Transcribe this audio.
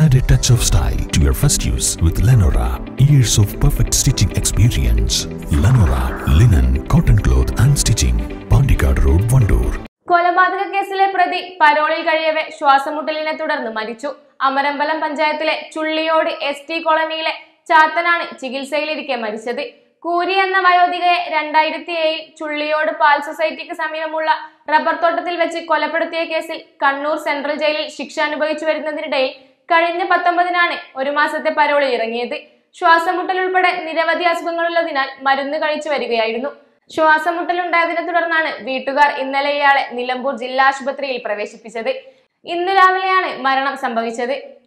Add a touch of style to your first use with Lenora. Years of perfect stitching experience. Lenora, linen, cotton cloth and stitching. Pandikad Road, Vandoor. കൊലപാതക കേസിലെ പ്രതി പരോളിൽ കഴിയവെ ശ്വാസമുട്ടലിനെ തുടർന്ന് മരിച്ചു അമരമ്പലം പഞ്ചായത്തിലെ Chulliyode S T കോളനിയിലെ ചാത്തനാണ് ചികിത്സയിലിരിക്കെ മരിച്ചത് കൂരി എന്ന വയോധികയെ രണ്ടായിരത്തി ഏഴിൽ ചുള്ളിയോട് പാൽ സൊസൈറ്റിക്ക് സമീപമുള്ള റബ്ബർ തോട്ടത്തിൽ വെച്ച് കൊലപ്പെടുത്തിയ കേസിൽ കണ്ണൂർ സെൻട്രൽ ജയിലിൽ ശിക്ഷ അനുഭവിച്ചു വരുന്നതിനിടയിൽ കഴിഞ്ഞ പത്തൊമ്പതിനാണ് ഒരു മാസത്തെ പരോളിൽ ഇറങ്ങിയത് ശ്വാസമുട്ടൽ ഉൾപ്പെടെ നിരവധി അസുഖങ്ങളുള്ളതിനാൽ മരുന്ന് കഴിച്ചു വരികയായിരുന്നു ശ്വാസമുട്ടലുണ്ടായതിനെ തുടർന്നാണ് വീട്ടുകാർ ഇന്നലെ ഇയാളെ നിലമ്പൂർ ജില്ലാ ആശുപത്രിയിൽ പ്രവേശിപ്പിച്ചത് ഇന്ന് രാവിലെയാണ് മരണം സംഭവിച്ചത്